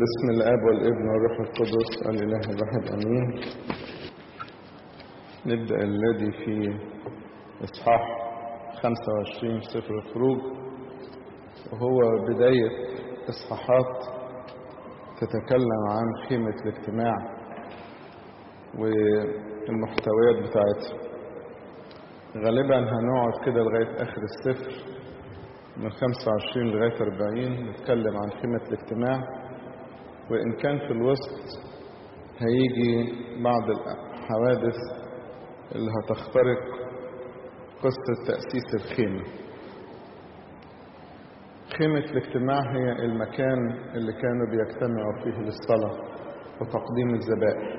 بسم الاب والابن والروح القدس الاله الواحد امين نبدا الذي في اصحاح 25 سفر الخروج وهو بدايه اصحاحات تتكلم عن خيمه الاجتماع والمحتويات بتاعتها غالبا هنقعد كده لغايه اخر السفر من 25 لغايه 40 نتكلم عن خيمه الاجتماع وإن كان في الوسط هيجي بعض الحوادث اللي هتخترق قصة تأسيس الخيمة خيمة الاجتماع هي المكان اللي كانوا بيجتمعوا فيه للصلاة وتقديم الذبائح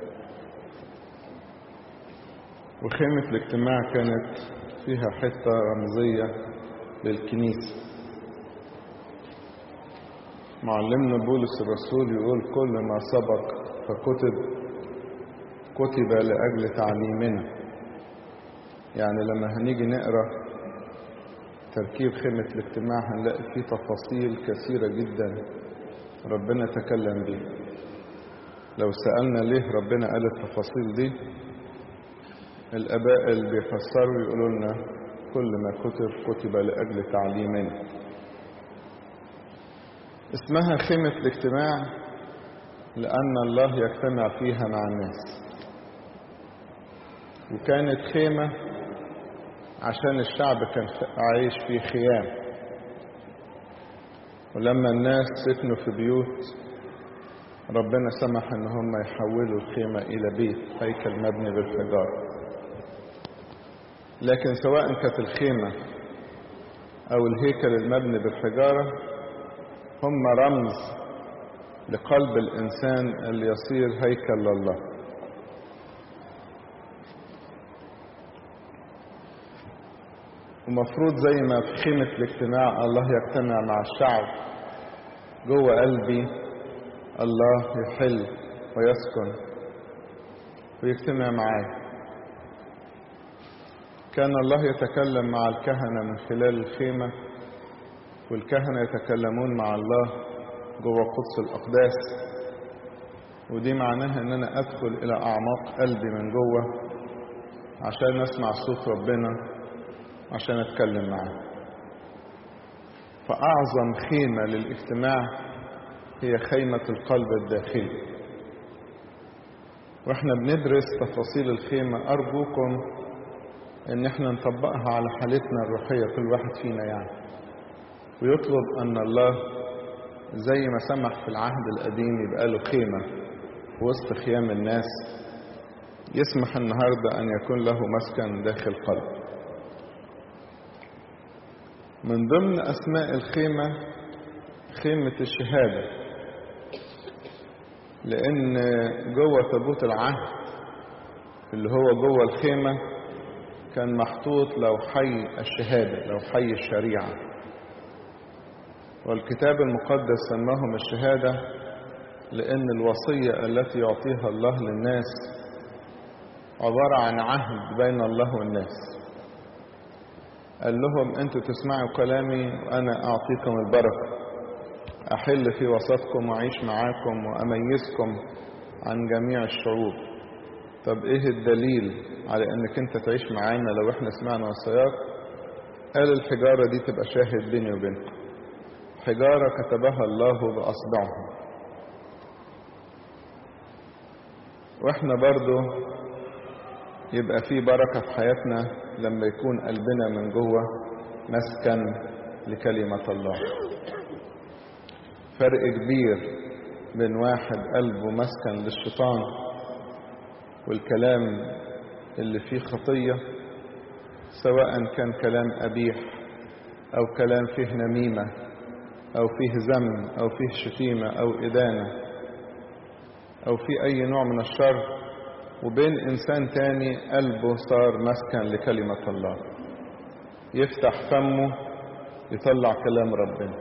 وخيمة الاجتماع كانت فيها حتة رمزية للكنيسة معلمنا بولس الرسول يقول كل ما سبق فكتب كتب لأجل تعليمنا يعني لما هنيجي نقرا تركيب خيمة الاجتماع هنلاقي فيه تفاصيل كثيرة جدا ربنا تكلم بيها لو سألنا ليه ربنا قال التفاصيل دي الآباء اللي بيفسروا يقولوا لنا كل ما كتب كتب لأجل تعليمنا اسمها خيمة الاجتماع لأن الله يجتمع فيها مع الناس وكانت خيمة عشان الشعب كان عايش في خيام ولما الناس سكنوا في بيوت ربنا سمح ان هم يحولوا الخيمة الى بيت هيكل مبني بالحجارة لكن سواء كانت الخيمة او الهيكل المبني بالحجارة هم رمز لقلب الإنسان اللي يصير هيكل لله ومفروض زي ما في خيمة الاجتماع الله يجتمع مع الشعب جوه قلبي الله يحل ويسكن ويجتمع معاي كان الله يتكلم مع الكهنة من خلال الخيمة والكهنة يتكلمون مع الله جوه قدس الأقداس ودي معناها ان انا ادخل الى اعماق قلبي من جوه عشان اسمع صوت ربنا عشان اتكلم معاه فاعظم خيمة للاجتماع هي خيمة القلب الداخلي واحنا بندرس تفاصيل الخيمة ارجوكم ان احنا نطبقها على حالتنا الروحية كل واحد فينا يعني ويطلب أن الله زي ما سمح في العهد القديم يبقى له خيمة في وسط خيام الناس يسمح النهاردة أن يكون له مسكن داخل قلب من ضمن أسماء الخيمة خيمة الشهادة لأن جوه تابوت العهد اللي هو جوه الخيمة كان محطوط لو حي الشهادة لو حي الشريعة والكتاب المقدس سماهم الشهادة لأن الوصية التي يعطيها الله للناس عبارة عن عهد بين الله والناس قال لهم أنتوا تسمعوا كلامي وأنا أعطيكم البركة أحل في وسطكم وأعيش معاكم وأميزكم عن جميع الشعوب طب إيه الدليل على أنك أنت تعيش معانا لو إحنا سمعنا وصاياك قال الحجارة دي تبقى شاهد بيني وبينكم حجارة كتبها الله بأصبعه واحنا برضو يبقى في بركة في حياتنا لما يكون قلبنا من جوه مسكن لكلمة الله فرق كبير بين واحد قلبه مسكن للشيطان والكلام اللي فيه خطية سواء كان كلام قبيح أو كلام فيه نميمة أو فيه ذم أو فيه شتيمة أو إدانة أو في أي نوع من الشر وبين إنسان تاني قلبه صار مسكن لكلمة الله يفتح فمه يطلع كلام ربنا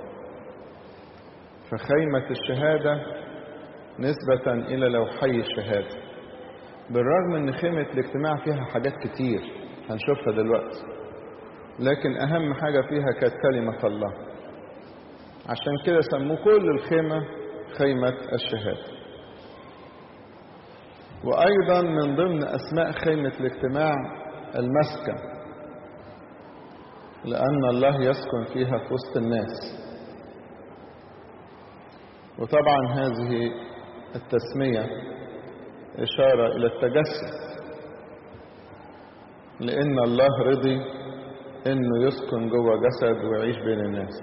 فخيمة الشهادة نسبة إلى لو حي الشهادة بالرغم ان خيمة الاجتماع فيها حاجات كتير هنشوفها دلوقتي لكن اهم حاجة فيها كانت كلمة الله عشان كده سموه كل الخيمة خيمة الشهادة وأيضا من ضمن أسماء خيمة الاجتماع المسكن لأن الله يسكن فيها في وسط الناس وطبعا هذه التسمية إشارة إلى التجسد لأن الله رضي إنه يسكن جوه جسد ويعيش بين الناس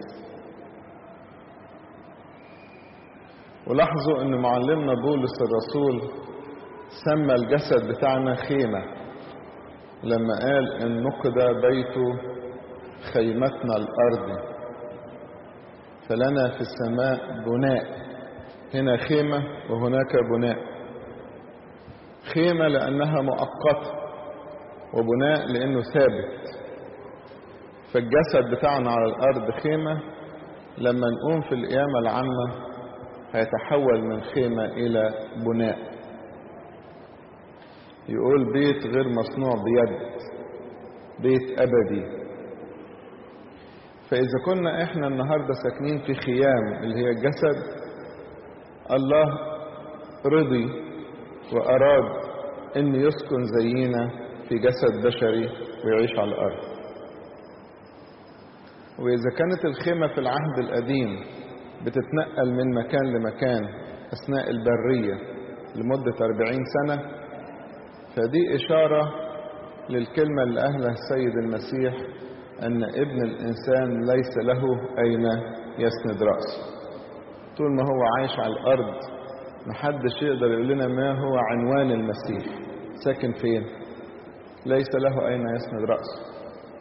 ولاحظوا إن معلمنا بولس الرسول سمى الجسد بتاعنا خيمة لما قال إن نقد بيت خيمتنا الأرض فلنا في السماء بناء هنا خيمة وهناك بناء خيمة لأنها مؤقتة وبناء لأنه ثابت فالجسد بتاعنا على الأرض خيمة لما نقوم في القيامة العامة هيتحول من خيمة إلى بناء يقول بيت غير مصنوع بيد بيت أبدي فإذا كنا إحنا النهاردة ساكنين في خيام اللي هي الجسد الله رضي وأراد أن يسكن زينا في جسد بشري ويعيش على الأرض وإذا كانت الخيمة في العهد القديم بتتنقل من مكان لمكان أثناء البرية لمدة أربعين سنة فدي إشارة للكلمة اللي أهلها السيد المسيح أن ابن الإنسان ليس له أين يسند رأسه طول ما هو عايش على الأرض محدش يقدر يقول لنا ما هو عنوان المسيح ساكن فين ليس له أين يسند رأسه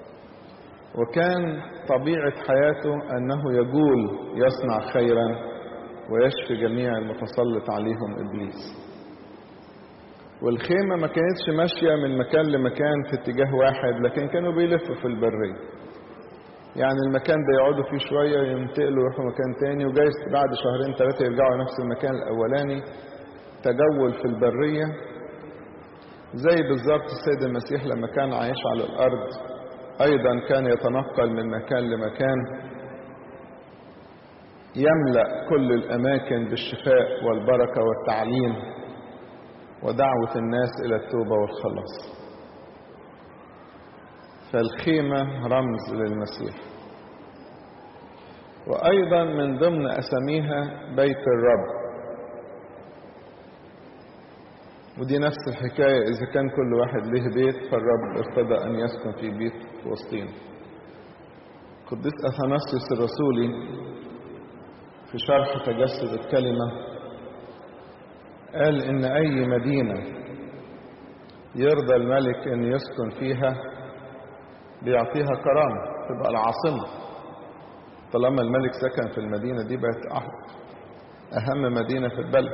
وكان طبيعة حياته أنه يقول يصنع خيرا ويشفي جميع المتسلط عليهم إبليس والخيمة ما كانتش ماشية من مكان لمكان في اتجاه واحد لكن كانوا بيلفوا في البرية يعني المكان ده يقعدوا فيه شوية ينتقلوا يروحوا مكان تاني وجايز بعد شهرين ثلاثة يرجعوا نفس المكان الأولاني تجول في البرية زي بالظبط السيد المسيح لما كان عايش على الأرض أيضا كان يتنقل من مكان لمكان يملأ كل الأماكن بالشفاء والبركة والتعليم ودعوة الناس إلى التوبة والخلاص فالخيمة رمز للمسيح وأيضا من ضمن أساميها بيت الرب ودي نفس الحكاية إذا كان كل واحد له بيت فالرب ارتضى أن يسكن في بيت في وسطين قديس أثناسيوس الرسولي في شرح تجسد الكلمة قال إن أي مدينة يرضى الملك أن يسكن فيها بيعطيها كرامة تبقى العاصمة طالما الملك سكن في المدينة دي بقت أهم مدينة في البلد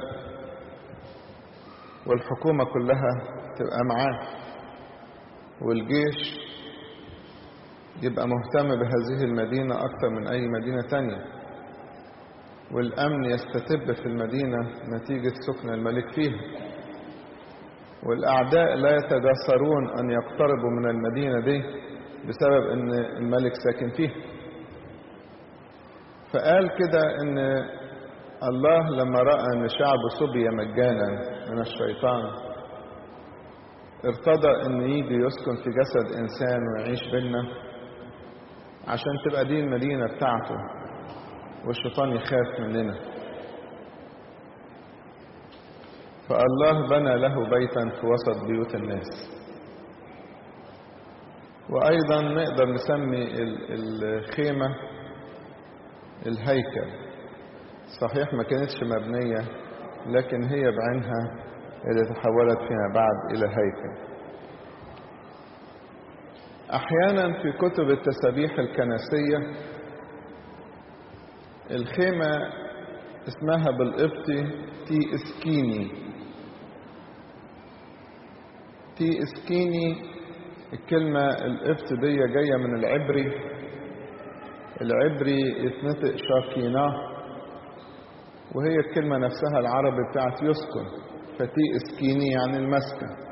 والحكومة كلها تبقى معاه والجيش يبقى مهتم بهذه المدينة أكثر من أي مدينة تانية والأمن يستتب في المدينة نتيجة سكن الملك فيها والأعداء لا يتجسرون أن يقتربوا من المدينة دي بسبب أن الملك ساكن فيها فقال كده أن الله لما رأى أن شعبه سبي مجانا من الشيطان ارتضى أن يجي يسكن في جسد إنسان ويعيش بينا عشان تبقى دي المدينة بتاعته والشيطان يخاف مننا فالله بنى له بيتا في وسط بيوت الناس وأيضا نقدر نسمي الخيمة الهيكل صحيح ما كانتش مبنية لكن هي بعينها اللي تحولت فيما بعد إلى هيكل أحيانا في كتب التسابيح الكنسية الخيمة اسمها بالقبطي تي اسكيني تي اسكيني الكلمة القبط دي جاية من العبري العبري يتنطق شاكينا وهي الكلمة نفسها العربي بتاعت يسكن فتي اسكيني يعني المسكن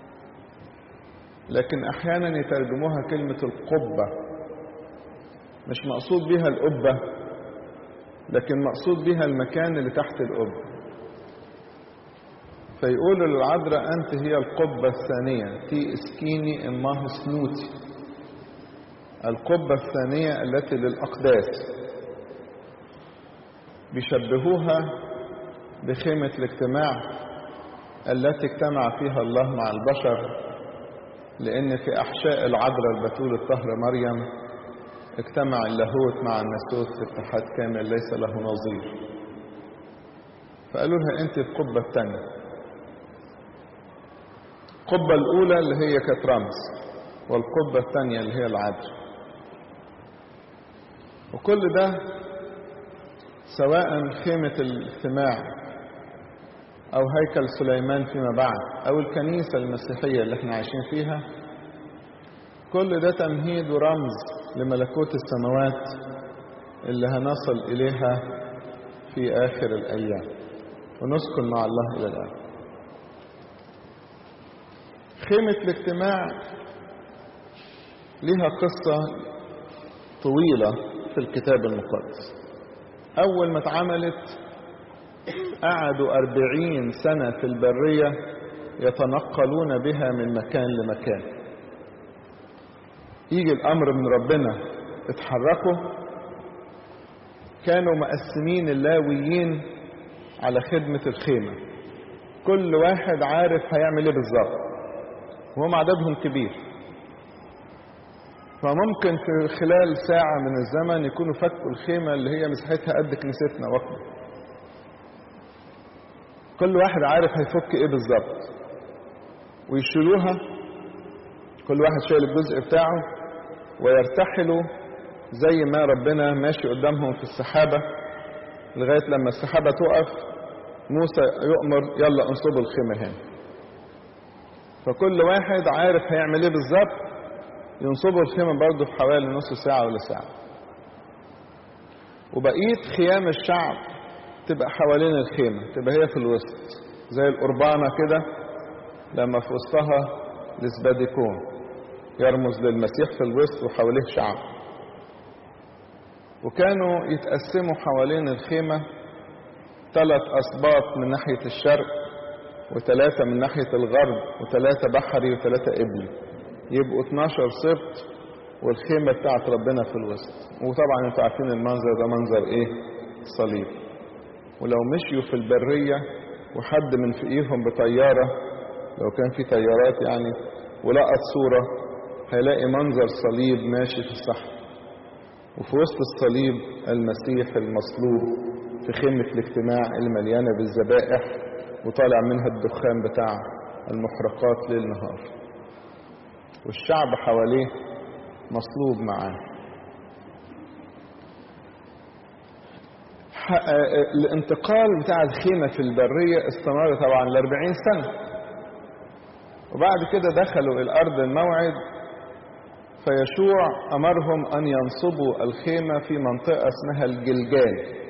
لكن احيانا يترجموها كلمة القبة مش مقصود بها القبة لكن مقصود بها المكان اللي تحت القبة فيقول للعذراء أنت هي القبة الثانية تي اسكيني إماه سنوتي القبة الثانية التي للأقداس بيشبهوها بخيمة الاجتماع التي اجتمع فيها الله مع البشر لأن في أحشاء العذراء البتول الطهر مريم اجتمع اللاهوت مع الناسوت في اتحاد كامل ليس له نظير فقالوا لها أنت القبة الثانية القبة الأولى اللي هي كانت رمز والقبة الثانية اللي هي العذراء وكل ده سواء خيمة الاجتماع أو هيكل سليمان فيما بعد أو الكنيسة المسيحية اللي احنا عايشين فيها كل ده تمهيد ورمز لملكوت السماوات اللي هنصل إليها في آخر الأيام ونسكن مع الله إلى الآن خيمة الاجتماع لها قصة طويلة في الكتاب المقدس أول ما اتعملت قعدوا أربعين سنة في البرية يتنقلون بها من مكان لمكان يجي الأمر من ربنا اتحركوا كانوا مقسمين اللاويين على خدمة الخيمة كل واحد عارف هيعمل ايه بالظبط وهم عددهم كبير فممكن في خلال ساعة من الزمن يكونوا فكوا الخيمة اللي هي مساحتها قد كنيستنا وقت كل واحد عارف هيفك ايه بالظبط ويشيلوها كل واحد شايل الجزء بتاعه ويرتحلوا زي ما ربنا ماشي قدامهم في السحابة لغاية لما السحابة تقف موسى يؤمر يلا انصبوا الخيمة هنا فكل واحد عارف هيعمل ايه بالظبط ينصبوا الخيمة برضه في حوالي نص ساعة ولا ساعة وبقية خيام الشعب تبقى حوالين الخيمة تبقى هي في الوسط زي القربانة كده لما في وسطها لسباديكون يرمز للمسيح في الوسط وحواليه شعب وكانوا يتقسموا حوالين الخيمة ثلاث أسباط من ناحية الشرق وثلاثة من ناحية الغرب وثلاثة بحري وثلاثة إبلي يبقوا 12 سبط والخيمة بتاعت ربنا في الوسط وطبعا انتوا عارفين المنظر ده منظر ايه صليب ولو مشيوا في البرية وحد من فوقيهم بطيارة لو كان في طيارات يعني ولقط صورة هيلاقي منظر صليب ماشي في الصحراء وفي وسط الصليب المسيح المصلوب في خيمة الاجتماع المليانة بالذبائح وطالع منها الدخان بتاع المحرقات ليل نهار والشعب حواليه مصلوب معاه الانتقال بتاع الخيمة في البرية استمر طبعا لأربعين سنة وبعد كده دخلوا الأرض الموعد فيشوع أمرهم أن ينصبوا الخيمة في منطقة اسمها الجلجال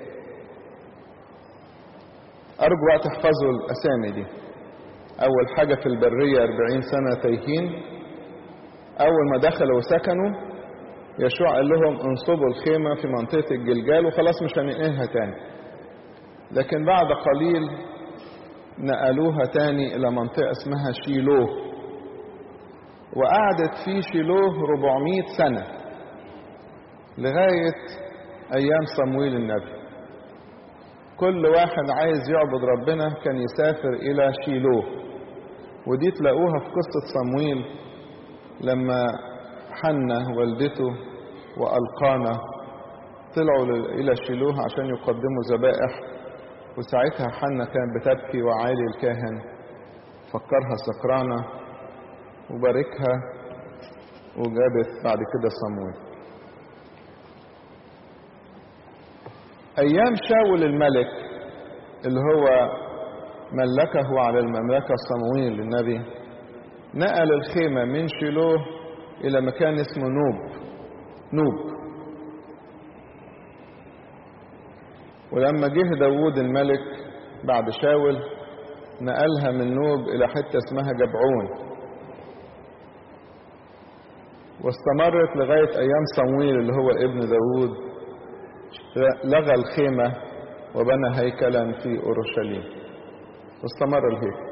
أرجو بقى تحفظوا الأسامي دي أول حاجة في البرية أربعين سنة تايهين أول ما دخلوا وسكنوا يشوع قال لهم انصبوا الخيمة في منطقة الجلجال وخلاص مش هننقلها تاني لكن بعد قليل نقلوها تاني إلى منطقة اسمها شيلوه وقعدت في شيلوه 400 سنة لغاية أيام صمويل النبي كل واحد عايز يعبد ربنا كان يسافر إلى شيلوه ودي تلاقوها في قصة صمويل لما حنة والدته وألقانا طلعوا إلى شيلوه عشان يقدموا ذبائح وساعتها حنة كانت بتبكي وعالي الكاهن فكرها سكرانة وباركها وجابت بعد كده صمويل أيام شاول الملك اللي هو ملكه على المملكة صمويل النبي نقل الخيمة من شيلوه إلى مكان اسمه نوب نوب ولما جه داوود الملك بعد شاول نقلها من نوب إلى حتة اسمها جبعون واستمرت لغاية أيام صمويل اللي هو ابن داوود لغى الخيمة وبنى هيكلا في أورشليم واستمر الهيكل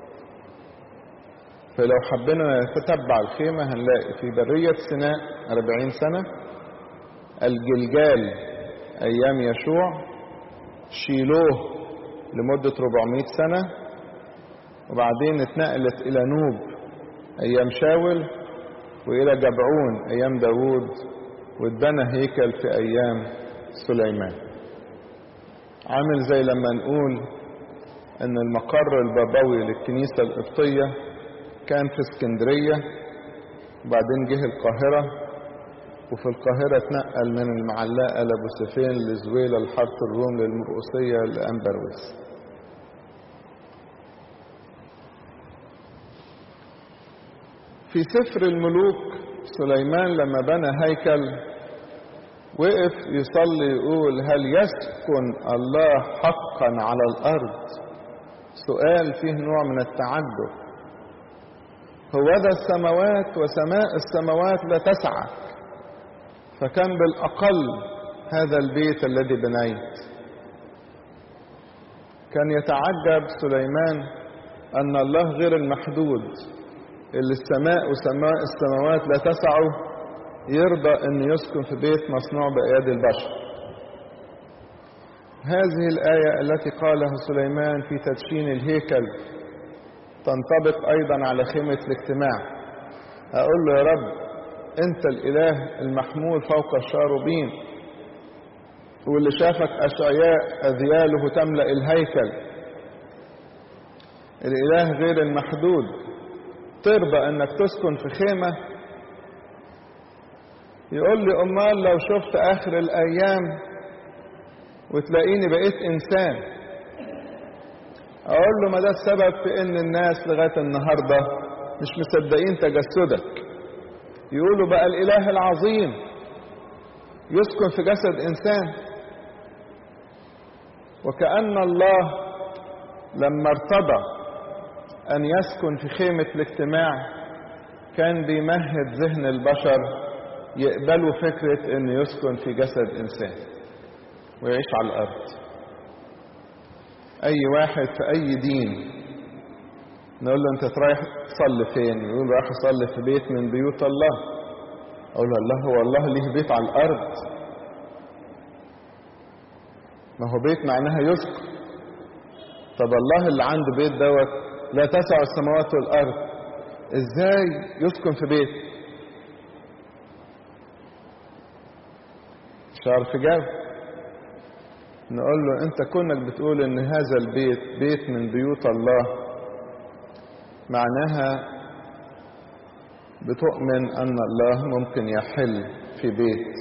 فلو حبينا نتتبع الخيمة هنلاقي في برية سيناء أربعين سنة الجلجال أيام يشوع شيلوه لمدة 400 سنة وبعدين اتنقلت إلى نوب أيام شاول وإلى جبعون أيام داوود واتبنى هيكل في أيام سليمان عامل زي لما نقول أن المقر البابوي للكنيسة القبطية كان في اسكندرية وبعدين جه القاهرة وفي القاهرة اتنقل من المعلقة لأبو سفين لزويلة لحارة الروم للمرقسية لأمبرويس في سفر الملوك سليمان لما بنى هيكل وقف يصلي يقول هل يسكن الله حقا على الأرض سؤال فيه نوع من التعجب هو ذا السماوات وسماء السماوات لا تسعك فكان بالأقل هذا البيت الذي بنيت كان يتعجب سليمان أن الله غير المحدود اللي السماء وسماء السماوات لا تسعه يرضى أن يسكن في بيت مصنوع بأيادي البشر هذه الآية التي قالها سليمان في تدشين الهيكل تنطبق أيضا على خيمة الاجتماع أقول له يا رب أنت الإله المحمول فوق الشاروبين واللي شافك أشعياء أذياله تملأ الهيكل الإله غير المحدود ترضى أنك تسكن في خيمة يقول لي أمال لو شفت آخر الأيام وتلاقيني بقيت إنسان أقول له ما ده السبب في إن الناس لغاية النهاردة مش مصدقين تجسدك يقولوا بقى الإله العظيم يسكن في جسد إنسان وكأن الله لما ارتضى أن يسكن في خيمة الاجتماع كان بيمهد ذهن البشر يقبلوا فكرة أن يسكن في جسد إنسان ويعيش على الأرض أي واحد في أي دين نقول له أنت رايح تصلي فين يقول رايح أصلي في بيت من بيوت الله أقول له الله هو الله ليه بيت على الأرض ما هو بيت معناها يسكن طب الله اللي عنده بيت دوت لا تسع السماوات والأرض ازاي يسكن في بيت مش عارف يجاوب نقول له انت كونك بتقول ان هذا البيت بيت من بيوت الله معناها بتؤمن ان الله ممكن يحل في بيت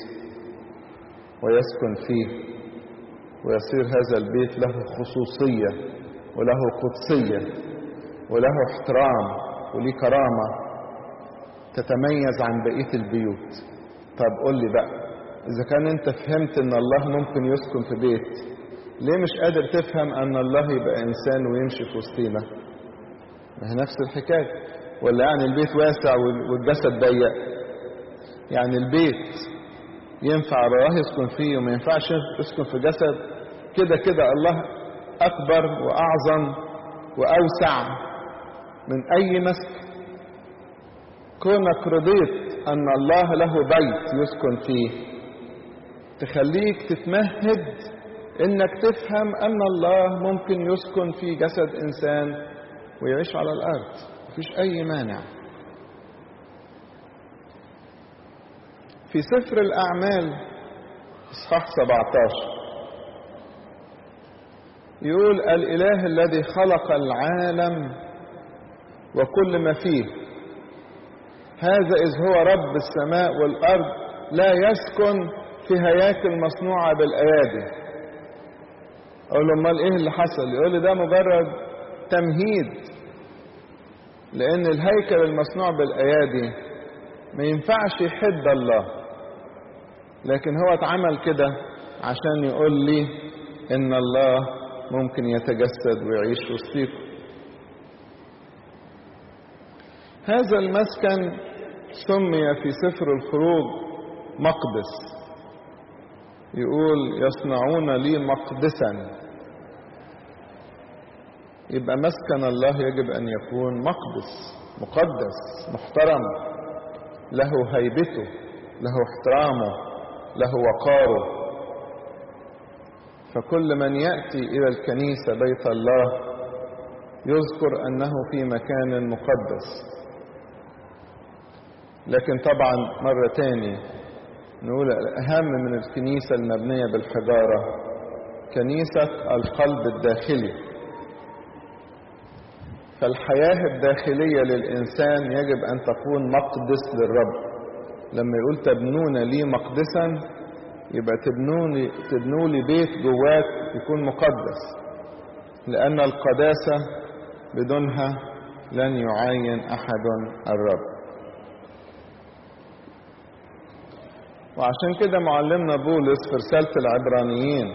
ويسكن فيه ويصير هذا البيت له خصوصيه وله قدسيه وله احترام وليه كرامه تتميز عن بقيه البيوت طب قول لي بقى إذا كان أنت فهمت أن الله ممكن يسكن في بيت ليه مش قادر تفهم أن الله يبقى إنسان ويمشي في وسطينا؟ ما هي نفس الحكاية ولا يعني البيت واسع والجسد ضيق يعني البيت ينفع الله يسكن فيه وما ينفعش يسكن في جسد كده كده الله أكبر وأعظم وأوسع من أي مسك كونك رضيت أن الله له بيت يسكن فيه تخليك تتمهد انك تفهم ان الله ممكن يسكن في جسد انسان ويعيش على الارض مفيش اي مانع في سفر الاعمال اصحاح 17 يقول الاله الذي خلق العالم وكل ما فيه هذا اذ هو رب السماء والارض لا يسكن في هياكل مصنوعة بالأيادي أقول له أمال إيه اللي حصل يقول لي ده مجرد تمهيد لأن الهيكل المصنوع بالأيادي ما ينفعش يحد الله لكن هو اتعمل كده عشان يقول لي إن الله ممكن يتجسد ويعيش وسطيكم هذا المسكن سمي في سفر الخروج مقدس يقول يصنعون لي مقدسا يبقى مسكن الله يجب أن يكون مقدس مقدس محترم له هيبته له احترامه له وقاره فكل من يأتي إلى الكنيسة بيت الله يذكر أنه في مكان مقدس لكن طبعا مرة تاني نقول الأهم من الكنيسة المبنية بالحجارة كنيسة القلب الداخلي فالحياة الداخلية للإنسان يجب أن تكون مقدس للرب لما يقول تبنون لي مقدسا يبقى تبنوني تبنوا لي بيت جواك يكون مقدس لأن القداسة بدونها لن يعين أحد الرب وعشان كده معلمنا بولس في رسالة العبرانيين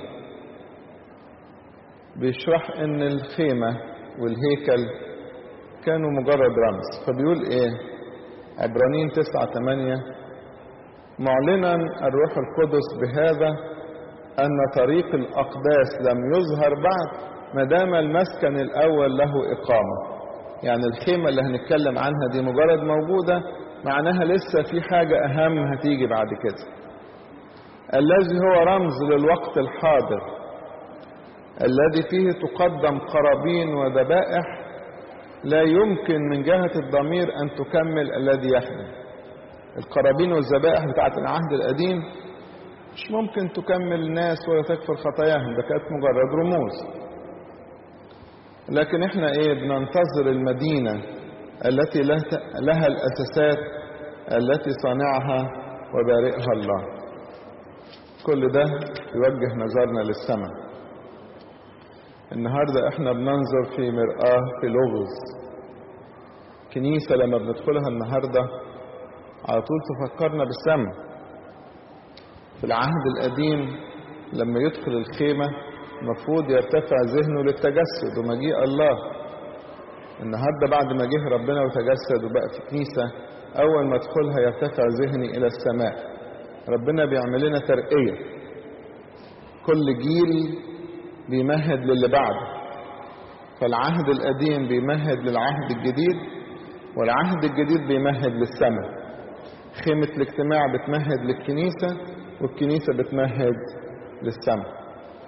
بيشرح ان الخيمة والهيكل كانوا مجرد رمز فبيقول ايه عبرانيين تسعة تمانية معلنا الروح القدس بهذا ان طريق الاقداس لم يظهر بعد ما دام المسكن الاول له اقامة يعني الخيمة اللي هنتكلم عنها دي مجرد موجودة معناها لسه في حاجة أهم هتيجي بعد كده الذي هو رمز للوقت الحاضر الذي فيه تقدم قرابين وذبائح لا يمكن من جهة الضمير أن تكمل الذي يحمل القرابين والذبائح بتاعت العهد القديم مش ممكن تكمل الناس ولا تكفر خطاياهم ده كانت مجرد رموز لكن احنا ايه بننتظر المدينة التي لها الأساسات التي صانعها وبارئها الله كل ده يوجه نظرنا للسماء النهاردة احنا بننظر في مرآة في لغز كنيسة لما بندخلها النهاردة على طول تفكرنا بالسماء في العهد القديم لما يدخل الخيمة المفروض يرتفع ذهنه للتجسد ومجيء الله النهارده بعد ما جه ربنا وتجسد وبقى في كنيسه اول ما ادخلها يرتفع ذهني الى السماء ربنا بيعمل لنا ترقيه كل جيل بيمهد للي بعده فالعهد القديم بيمهد للعهد الجديد والعهد الجديد بيمهد للسماء خيمة الاجتماع بتمهد للكنيسة والكنيسة بتمهد للسماء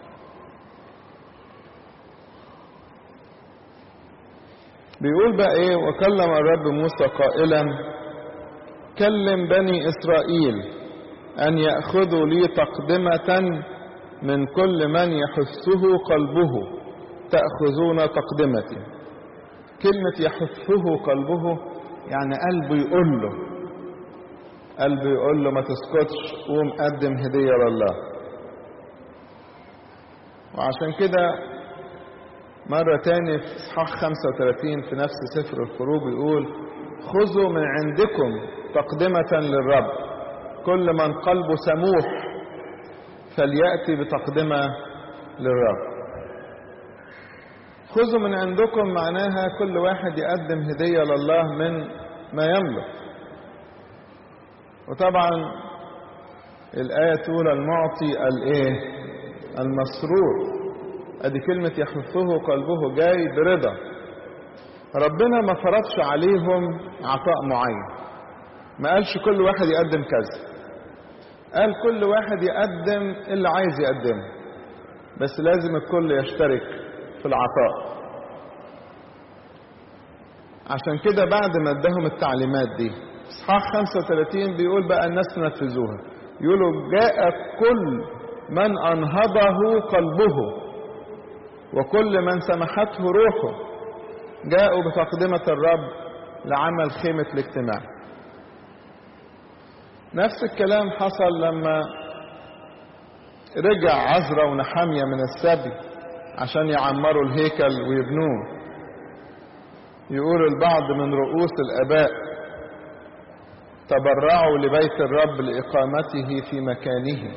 بيقول بقى ايه وكلم الرب موسى قائلا كلم بني اسرائيل ان ياخذوا لي تقدمه من كل من يحثه قلبه تاخذون تقدمتي كلمه يحثه قلبه يعني قلبه يقول له قلبه يقول له ما تسكتش قوم قدم هديه لله وعشان كده مرة تاني في إصحاح 35 في نفس سفر الخروج يقول خذوا من عندكم تقدمة للرب كل من قلبه سموح فليأتي بتقدمة للرب خذوا من عندكم معناها كل واحد يقدم هدية لله من ما يملك وطبعا الآية تقول المعطي الايه المسرور ادي كلمة يحثه قلبه جاي برضا ربنا ما فرضش عليهم عطاء معين ما قالش كل واحد يقدم كذا قال كل واحد يقدم اللي عايز يقدمه بس لازم الكل يشترك في العطاء عشان كده بعد ما اداهم التعليمات دي اصحاح 35 بيقول بقى الناس تنفذوها يقولوا جاء كل من انهضه قلبه وكل من سمحته روحه جاءوا بتقدمة الرب لعمل خيمة الاجتماع نفس الكلام حصل لما رجع عزرا ونحامية من السبي عشان يعمروا الهيكل ويبنوه يقول البعض من رؤوس الآباء تبرعوا لبيت الرب لإقامته في مكانه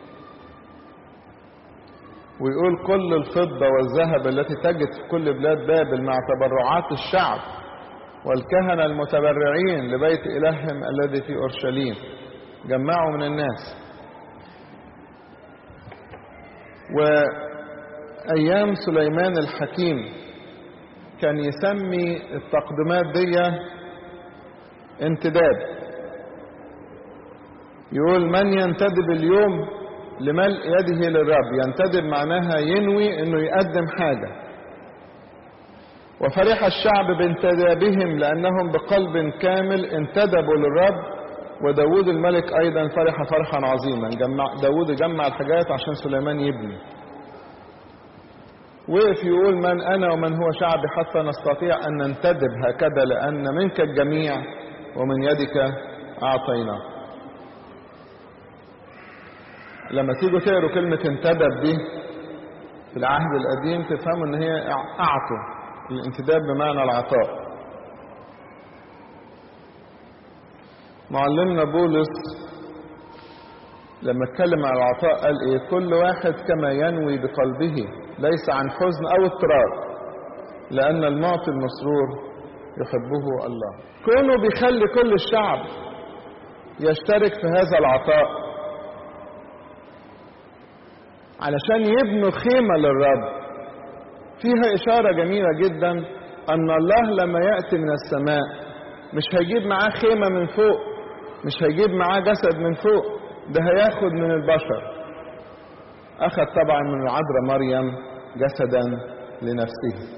ويقول كل الفضة والذهب التي تجد في كل بلاد بابل مع تبرعات الشعب والكهنة المتبرعين لبيت إلههم الذي في أورشليم جمعوا من الناس وأيام سليمان الحكيم كان يسمي التقدمات دي انتداب يقول من ينتدب اليوم لملء يده للرب ينتدب معناها ينوي انه يقدم حاجة وفرح الشعب بانتدابهم لانهم بقلب كامل انتدبوا للرب وداود الملك ايضا فرح فرحا عظيما جمع داود جمع الحاجات عشان سليمان يبني وقف يقول من انا ومن هو شعبي حتى نستطيع ان ننتدب هكذا لان منك الجميع ومن يدك اعطيناه لما تيجوا تقروا كلمة انتدب دي في العهد القديم تفهموا ان هي اعطوا الانتداب بمعنى العطاء معلمنا بولس لما اتكلم عن العطاء قال ايه كل واحد كما ينوي بقلبه ليس عن حزن او اضطرار لان المعطي المسرور يحبه الله كونه بيخلي كل الشعب يشترك في هذا العطاء علشان يبنوا خيمة للرب فيها إشارة جميلة جدا أن الله لما يأتي من السماء مش هيجيب معاه خيمة من فوق مش هيجيب معاه جسد من فوق ده هياخد من البشر أخذ طبعا من العذراء مريم جسدا لنفسه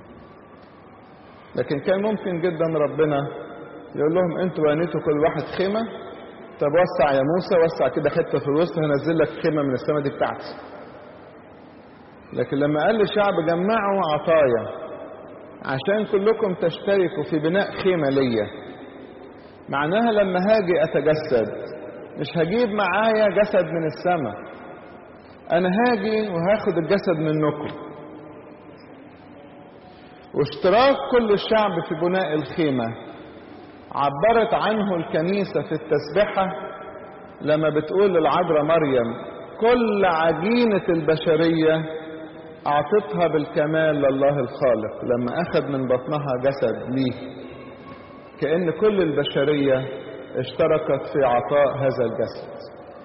لكن كان ممكن جدا ربنا يقول لهم انتوا بنيتوا كل واحد خيمة طب وسع يا موسى وسع كده حتة في الوسط هنزل لك خيمة من السماء دي بتاعتي لكن لما قال للشعب جمعوا عطايا عشان كلكم تشتركوا في بناء خيمة ليا معناها لما هاجي أتجسد مش هجيب معايا جسد من السماء أنا هاجي وهاخد الجسد منكم واشتراك كل الشعب في بناء الخيمة عبرت عنه الكنيسة في التسبحة لما بتقول للعذراء مريم كل عجينة البشرية أعطتها بالكمال لله الخالق لما أخذ من بطنها جسد ليه كأن كل البشرية اشتركت في عطاء هذا الجسد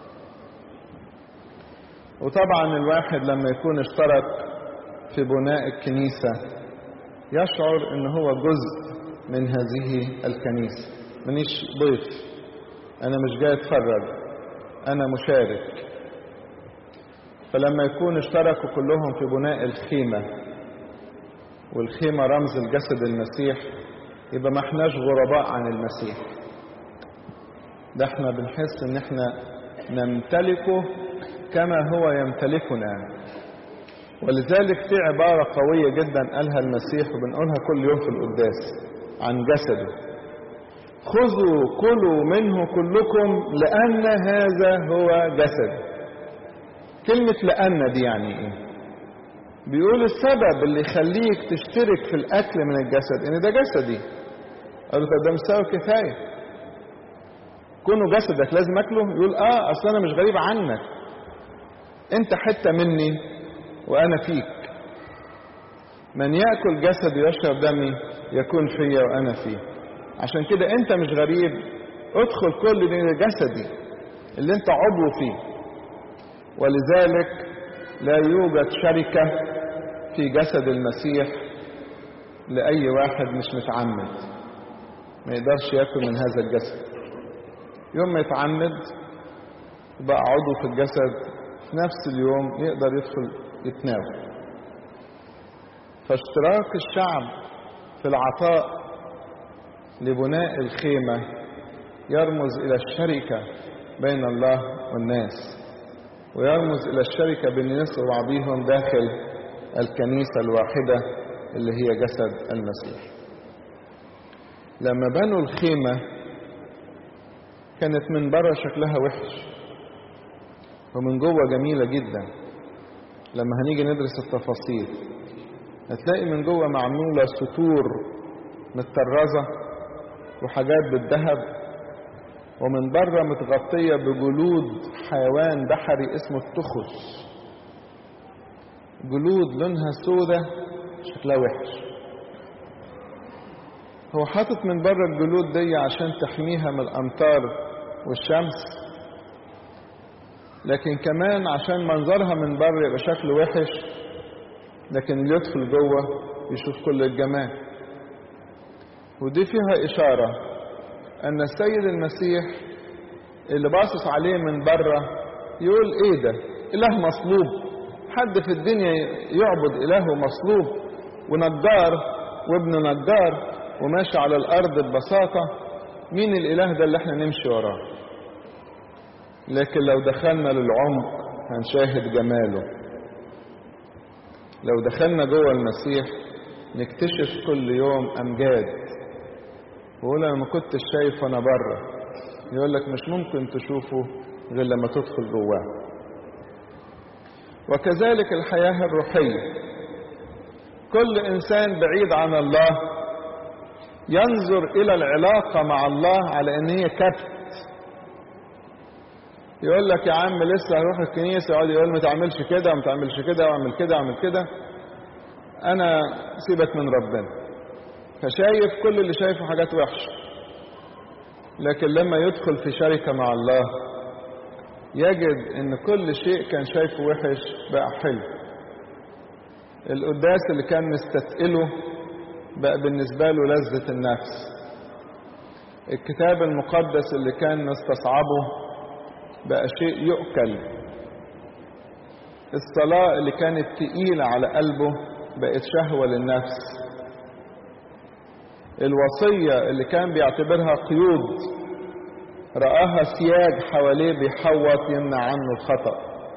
وطبعا الواحد لما يكون اشترك في بناء الكنيسة يشعر ان هو جزء من هذه الكنيسة منيش ضيف انا مش جاي اتفرج انا مشارك فلما يكون اشتركوا كلهم في بناء الخيمة والخيمة رمز الجسد المسيح يبقى ما احناش غرباء عن المسيح ده احنا بنحس ان احنا نمتلكه كما هو يمتلكنا ولذلك في عبارة قوية جدا قالها المسيح وبنقولها كل يوم في القداس عن جسده خذوا كلوا منه كلكم لأن هذا هو جسد كلمة لأن دي يعني ايه بيقول السبب اللي يخليك تشترك في الأكل من الجسد إن ده جسدي قالوا طب ده مش سبب كفاية كونه جسدك لازم أكله يقول آه أصل أنا مش غريب عنك أنت حتة مني وأنا فيك من يأكل جسدي ويشرب دمي يكون فيا وأنا فيه عشان كده أنت مش غريب ادخل كل من جسدي اللي أنت عضو فيه ولذلك لا يوجد شركة في جسد المسيح لأي واحد مش متعمد ما يقدرش ياكل من هذا الجسد يوم ما يتعمد يبقى عضو في الجسد في نفس اليوم يقدر يدخل يتناول فاشتراك الشعب في العطاء لبناء الخيمة يرمز إلى الشركة بين الله والناس ويرمز إلى الشركة بين الناس وبعضهم داخل الكنيسة الواحدة اللي هي جسد المسيح لما بنوا الخيمة كانت من بره شكلها وحش ومن جوه جميلة جدا لما هنيجي ندرس التفاصيل هتلاقي من جوه معمولة سطور متطرزة وحاجات بالذهب ومن بره متغطية بجلود حيوان بحري اسمه التخس جلود لونها سودة شكلها وحش هو حاطط من بره الجلود دي عشان تحميها من الأمطار والشمس لكن كمان عشان منظرها من بره يبقى شكله وحش لكن اللي يدخل جوه يشوف كل الجمال ودي فيها إشارة أن السيد المسيح اللي باصص عليه من بره يقول إيه ده إله مصلوب حد في الدنيا يعبد إله مصلوب ونجار وابن نجار وماشي على الأرض ببساطة مين الإله ده اللي احنا نمشي وراه لكن لو دخلنا للعمق هنشاهد جماله لو دخلنا جوه المسيح نكتشف كل يوم أمجاد ويقول أنا ما كنتش شايف أنا بره يقول لك مش ممكن تشوفه غير لما تدخل جواه وكذلك الحياة الروحية كل إنسان بعيد عن الله ينظر إلى العلاقة مع الله على إن هي كبت يقول لك يا عم لسه هروح الكنيسة يقعد يقول ما تعملش كده وما تعملش كده واعمل كده واعمل كده أنا سيبك من ربنا فشايف كل اللي شايفه حاجات وحشة لكن لما يدخل في شركة مع الله يجد ان كل شيء كان شايفه وحش بقى حلو القداس اللي كان مستثقله بقى بالنسبة له لذة النفس الكتاب المقدس اللي كان مستصعبه بقى شيء يؤكل الصلاة اللي كانت تقيلة على قلبه بقت شهوة للنفس الوصية اللي كان بيعتبرها قيود رآها سياج حواليه بيحوط يمنع عنه الخطأ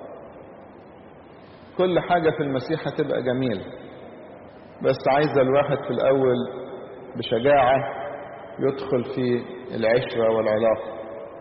كل حاجة في المسيح هتبقى جميلة بس عايزة الواحد في الأول بشجاعة يدخل في العشرة والعلاقة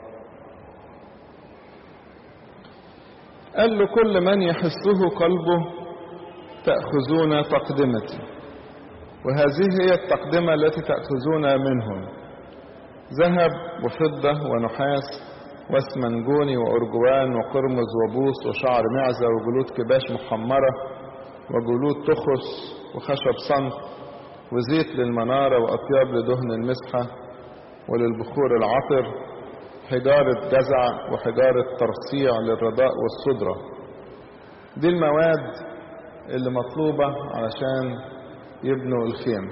قال له كل من يحسه قلبه تأخذون تقدمتي وهذه هي التقدمة التي تأخذون منهم ذهب وفضة ونحاس واسمنجوني وأرجوان وقرمز وبوس وشعر معزة وجلود كباش محمرة وجلود تخس وخشب صنف وزيت للمنارة وأطياب لدهن المسحة وللبخور العطر حجارة جزع وحجارة ترصيع للرداء والصدرة دي المواد اللي مطلوبة علشان يبنوا الخيم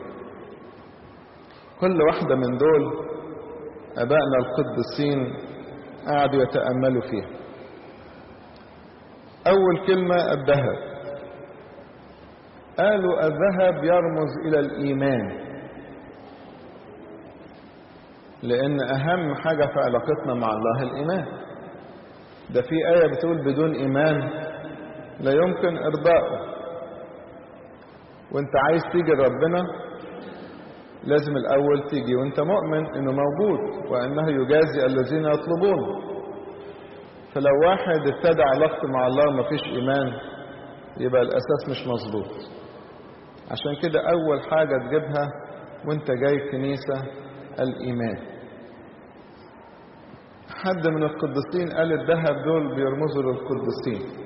كل واحدة من دول أبائنا القديسين قعدوا يتأملوا فيها أول كلمة الذهب قالوا الذهب يرمز إلى الإيمان لأن أهم حاجة في علاقتنا مع الله الإيمان ده في آية بتقول بدون إيمان لا يمكن إرضائه وانت عايز تيجي لربنا لازم الأول تيجي وانت مؤمن انه موجود وانه يجازي الذين يطلبون فلو واحد ابتدى علاقته مع الله ومفيش ايمان يبقى الاساس مش مظبوط عشان كده اول حاجة تجيبها وانت جاي الكنيسة الايمان حد من القديسين قال الذهب دول بيرمزوا للقديسين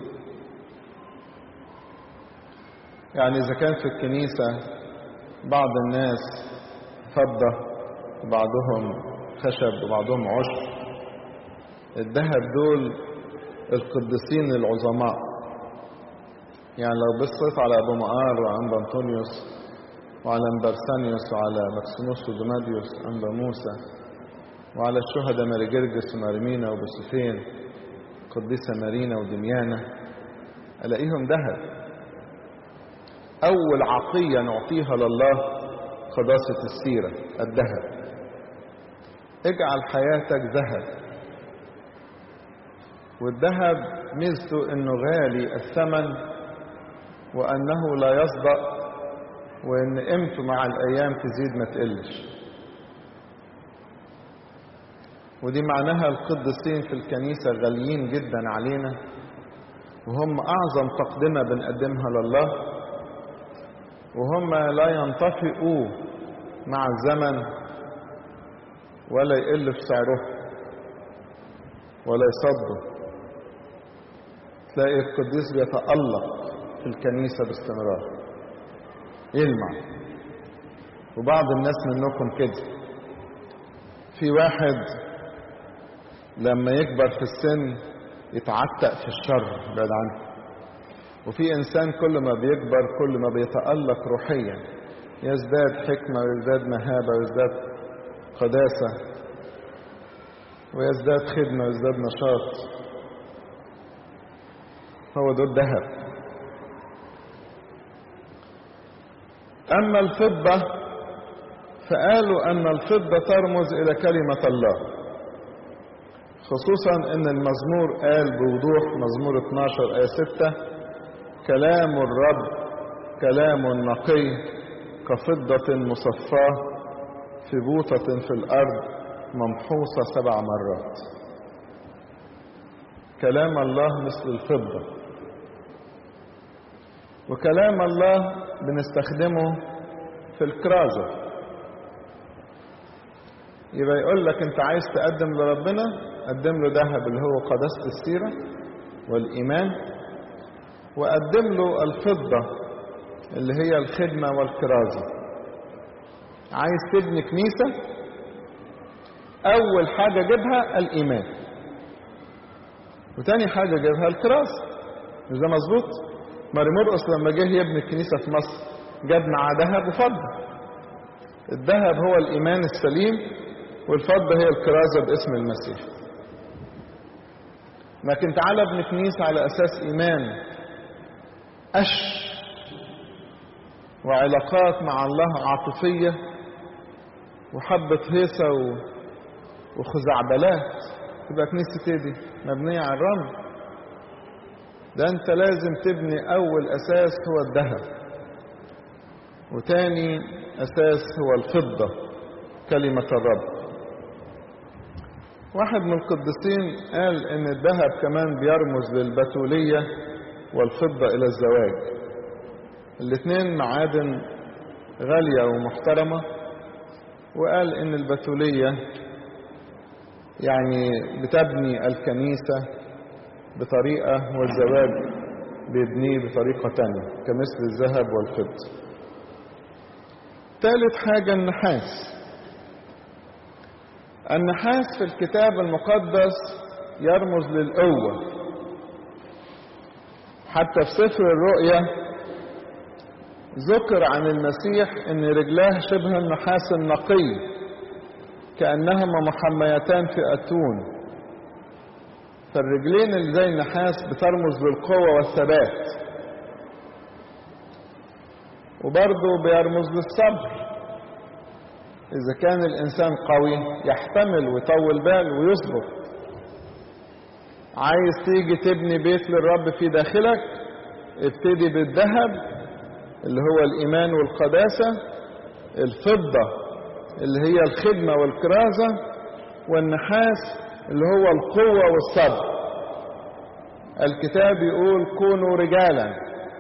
يعني اذا كان في الكنيسة بعض الناس فضة وبعضهم خشب وبعضهم عشب الذهب دول القديسين العظماء يعني لو بصيت على ابو مقار وعند انطونيوس وعلى مبرسانيوس وعلى مكسيموس ودماديوس انبا موسى وعلى الشهداء ماري جرجس ومارمينا وبوسفين قديسة مارينا ودميانة ألاقيهم ذهب أول عطية نعطيها لله قداسة السيرة الذهب اجعل حياتك ذهب والذهب ميزته انه غالي الثمن وانه لا يصدأ وان قيمته مع الايام تزيد ما تقلش ودي معناها القديسين في الكنيسة غاليين جدا علينا وهم اعظم تقدمة بنقدمها لله وهم لا ينطفئوا مع الزمن ولا يقل في سعره ولا يصدوا تلاقي القديس بيتألق في الكنيسة باستمرار يلمع وبعض الناس منكم كده في واحد لما يكبر في السن يتعتق في الشر بعد عنه وفي إنسان كل ما بيكبر كل ما بيتألق روحيا يزداد حكمة ويزداد مهابة ويزداد قداسة ويزداد خدمة ويزداد نشاط هو ده الذهب أما الفضة فقالوا أن الفضة ترمز إلى كلمة الله خصوصا أن المزمور قال بوضوح مزمور 12 آية 6 كلام الرب كلام نقي كفضة مصفاة في بوطة في الأرض ممحوصة سبع مرات كلام الله مثل الفضة وكلام الله بنستخدمه في الكرازة يبقى يقول لك انت عايز تقدم لربنا قدم له ذهب اللي هو قداسة السيرة والإيمان وقدم له الفضة اللي هي الخدمة والكرازة عايز تبني كنيسة أول حاجة جيبها الإيمان وتاني حاجة جيبها الكرازة مش ده مظبوط؟ ماري مرقس لما جه يبني الكنيسة في مصر جاب معاه ذهب وفضة الذهب هو الإيمان السليم والفضة هي الكرازة باسم المسيح لكن تعالى ابن كنيسة على أساس إيمان أش وعلاقات مع الله عاطفية وحبة هيصة وخزعبلات تبقى كنيسة ايه دي مبنية على الرمل ده انت لازم تبني اول اساس هو الذهب وتاني اساس هو الفضة كلمة الرب واحد من القديسين قال ان الذهب كمان بيرمز للبتولية والفضة الى الزواج الاثنين معادن غالية ومحترمة وقال ان البتولية يعني بتبني الكنيسة بطريقة والزواج بيبنيه بطريقة تانية كمثل الذهب والفضة ثالث حاجة النحاس النحاس في الكتاب المقدس يرمز للقوة حتى في سفر الرؤيا ذكر عن المسيح ان رجلاه شبه النحاس النقي كأنهما محميتان في أتون فالرجلين اللي زي النحاس بترمز للقوة والثبات وبرضه بيرمز للصبر إذا كان الإنسان قوي يحتمل ويطول بال ويصبر عايز تيجي تبني بيت للرب في داخلك ابتدي بالذهب اللي هو الإيمان والقداسة الفضة اللي هي الخدمة والكرازة والنحاس اللي هو القوة والصبر الكتاب يقول كونوا رجالا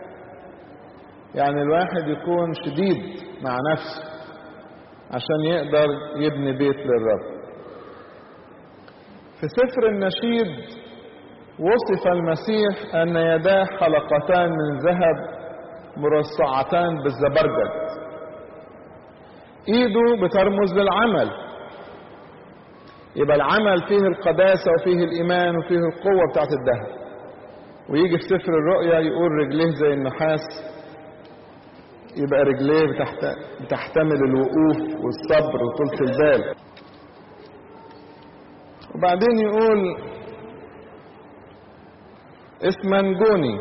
يعني الواحد يكون شديد مع نفسه عشان يقدر يبني بيت للرب في سفر النشيد وصف المسيح أن يداه حلقتان من ذهب مرصعتان بالزبرجد ايده بترمز للعمل يبقى العمل فيه القداسة وفيه الإيمان وفيه القوة بتاعت الذهب ويجي في سفر الرؤيا يقول رجليه زي النحاس يبقى رجليه بتحت... بتحتمل الوقوف والصبر وطولة البال وبعدين يقول اسمنجوني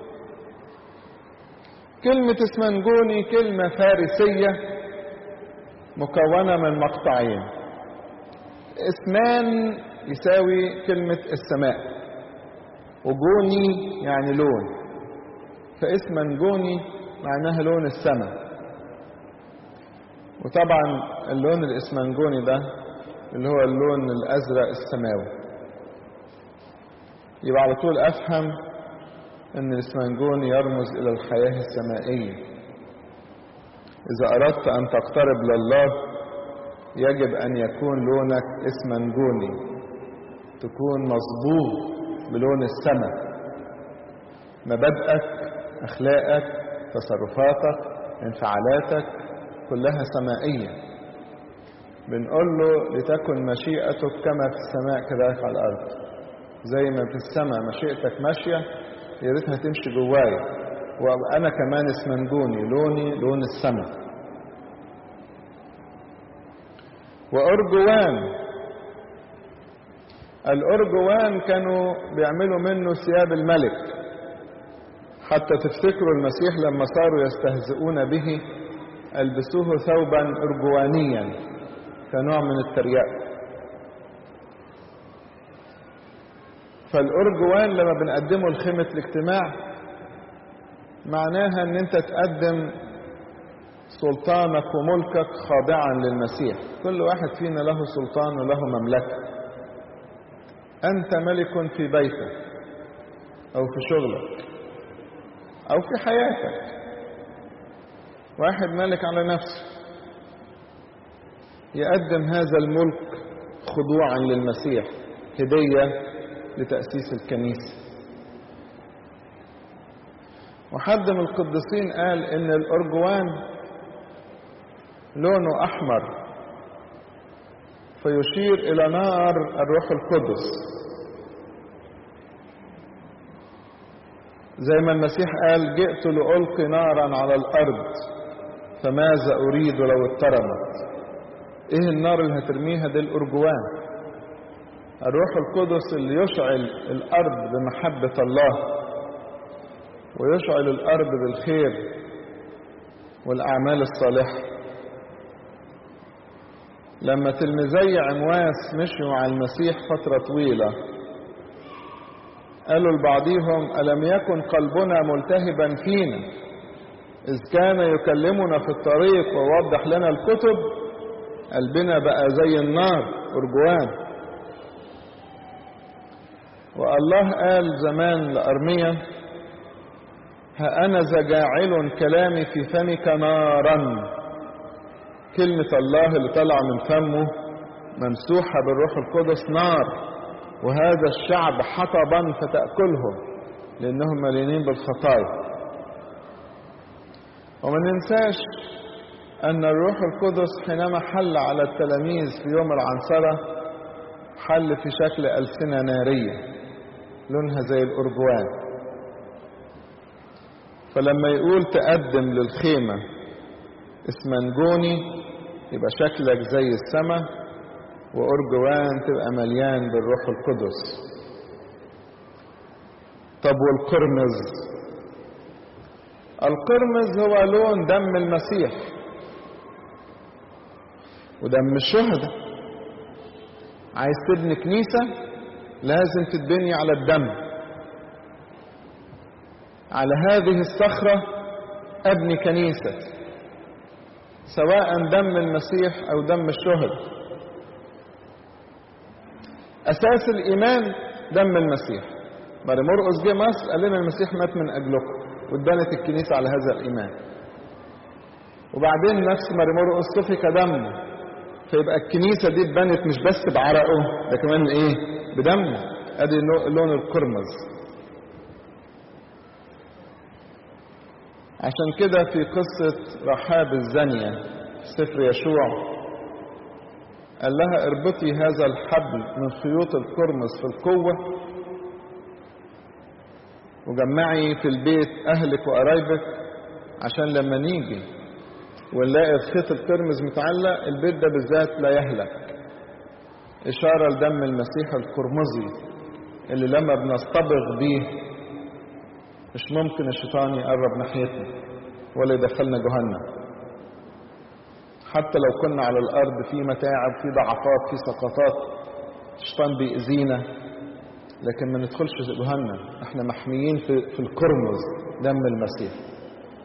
كلمة اسمنجوني كلمة فارسية مكونة من مقطعين اسمان يساوي كلمة السماء وجوني يعني لون فاسما جوني معناها لون السماء وطبعا اللون الاسمنجوني ده اللي هو اللون الازرق السماوي يبقى على طول افهم ان الاسمنجوني يرمز الى الحياه السمائيه إذا أردت أن تقترب لله يجب أن يكون لونك اسمنجوني تكون مصبوغ بلون السماء مبادئك أخلاقك تصرفاتك انفعالاتك كلها سمائية بنقول له لتكن مشيئتك كما في السماء كذلك على الأرض زي ما في السماء مشيئتك ماشية يا ريتها تمشي جوايا وأنا كمان اسمنجوني لوني لون السماء وأرجوان الأرجوان كانوا بيعملوا منه ثياب الملك حتى تفتكروا المسيح لما صاروا يستهزئون به ألبسوه ثوبا أرجوانيا كنوع من الترياق فالأرجوان لما بنقدمه لخيمة الاجتماع معناها ان انت تقدم سلطانك وملكك خاضعا للمسيح كل واحد فينا له سلطان وله مملكة أنت ملك في بيتك أو في شغلك أو في حياتك واحد ملك على نفسه يقدم هذا الملك خضوعا للمسيح هدية لتأسيس الكنيسة وحد من القديسين قال إن الأرجوان لونه أحمر فيشير إلى نار الروح القدس زي ما المسيح قال جئت لألقي نارا على الأرض فماذا أريد لو اترمت إيه النار اللي هترميها دي الأرجوان الروح القدس اللي يشعل الأرض بمحبة الله ويشعل الأرض بالخير والأعمال الصالحة لما تلميذي عمواس مشوا مع المسيح فترة طويلة قالوا لبعضهم ألم يكن قلبنا ملتهبا فينا إذ كان يكلمنا في الطريق ويوضح لنا الكتب قلبنا بقى زي النار أرجوان والله قال زمان لأرميا ها أنا جاعل كلامي في فمك نارا كلمة الله اللي طالعة من فمه ممسوحة بالروح القدس نار وهذا الشعب حطبا فتأكلهم لأنهم مليانين بالخطايا وما ننساش أن الروح القدس حينما حل على التلاميذ في يوم العنصرة حل في شكل ألسنة نارية لونها زي الأرجوان فلما يقول تقدم للخيمة اسمنجوني يبقى شكلك زي السماء وأرجوان تبقى مليان بالروح القدس طب والقرمز القرمز هو لون دم المسيح ودم الشهداء عايز تبني كنيسة لازم تتبني على الدم على هذه الصخرة أبني كنيسة سواء دم المسيح أو دم الشهداء أساس الإيمان دم المسيح بعد مرقس جه مصر قال لنا المسيح مات من أجلكم واتبنت الكنيسة على هذا الإيمان وبعدين نفس ماري مرقس سفك دمه فيبقى الكنيسة دي اتبنت مش بس بعرقه ده كمان ايه بدمه ادي اللون القرمز عشان كده في قصة رحاب الزانية سفر يشوع قال لها اربطي هذا الحبل من خيوط القرمز في القوة وجمعي في البيت أهلك وقرايبك عشان لما نيجي ونلاقي الخيط القرمز متعلق البيت ده بالذات لا يهلك إشارة لدم المسيح القرمزي اللي لما بنصطبغ بيه مش ممكن الشيطان يقرب ناحيتنا ولا يدخلنا جهنم حتى لو كنا على الأرض في متاعب في ضعفات في سقطات الشيطان بيأذينا لكن ما ندخلش جهنم احنا محميين في, في القرمز دم المسيح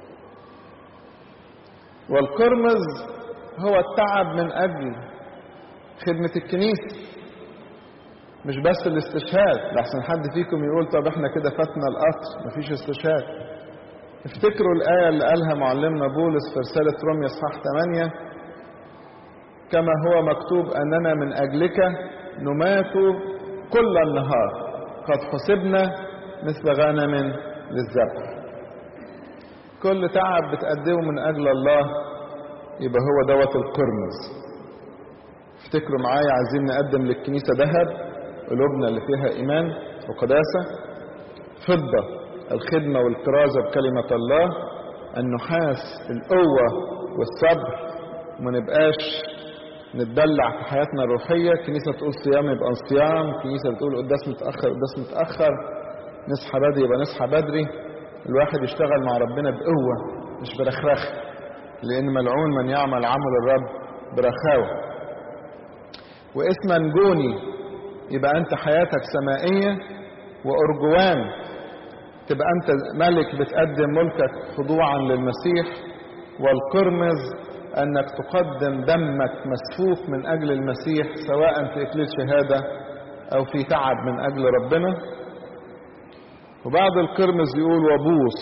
والقرمز هو التعب من أجل خدمة الكنيسة مش بس الاستشهاد لحسن حد فيكم يقول طب احنا كده فاتنا القطر مفيش استشهاد افتكروا الآية اللي قالها معلمنا بولس في رسالة روميا اصحاح 8 كما هو مكتوب أننا من أجلك نمات كل النهار قد حسبنا مثل غنم للذبح كل تعب بتقدمه من أجل الله يبقى هو دوت القرمز افتكروا معايا عايزين نقدم للكنيسة ذهب قلوبنا اللي فيها إيمان وقداسة فضة الخدمة والكرازة بكلمة الله النحاس القوة والصبر وما نبقاش نتدلع في حياتنا الروحية كنيسة تقول صيام يبقى صيام كنيسة بتقول قداس متأخر قداس متأخر نصحى بدري يبقى نصحى بدري الواحد يشتغل مع ربنا بقوة مش برخرخ لأن ملعون من يعمل عمل الرب برخاوة واسما نجوني يبقى أنت حياتك سمائية وأرجوان تبقى أنت ملك بتقدم ملكك خضوعا للمسيح والقرمز أنك تقدم دمك مسفوك من أجل المسيح سواء في إكليل شهادة أو في تعب من أجل ربنا وبعد القرمز يقول وبوس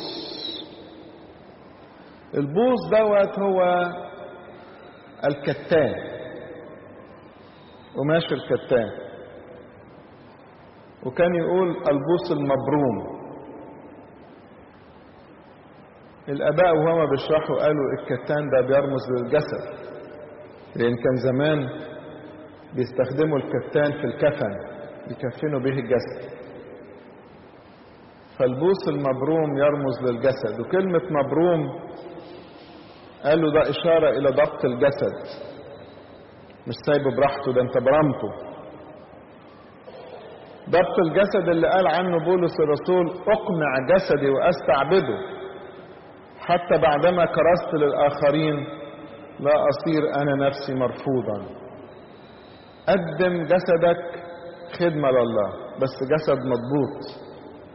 البوس دوت هو الكتان قماش الكتان وكان يقول البوس المبروم الآباء وهما بيشرحوا قالوا الكتان ده بيرمز للجسد لأن كان زمان بيستخدموا الكتان في الكفن يكفنوا به الجسد فالبوس المبروم يرمز للجسد وكلمة مبروم قالوا ده إشارة إلى ضبط الجسد مش سايبه براحته ده انت برمته ضبط الجسد اللي قال عنه بولس الرسول اقمع جسدي واستعبده حتى بعدما كرست للآخرين لا أصير أنا نفسي مرفوضا قدم جسدك خدمة لله بس جسد مضبوط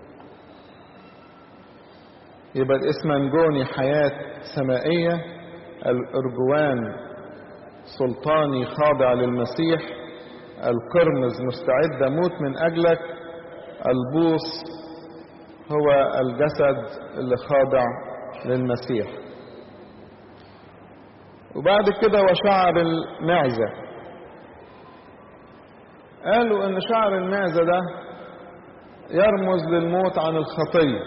يبقى الاسمنجوني حياة سمائية الأرجوان سلطاني خاضع للمسيح القرمز مستعد أموت من أجلك البوص هو الجسد اللي خاضع للمسيح وبعد كده وشعر المعزة قالوا ان شعر المعزة ده يرمز للموت عن الخطية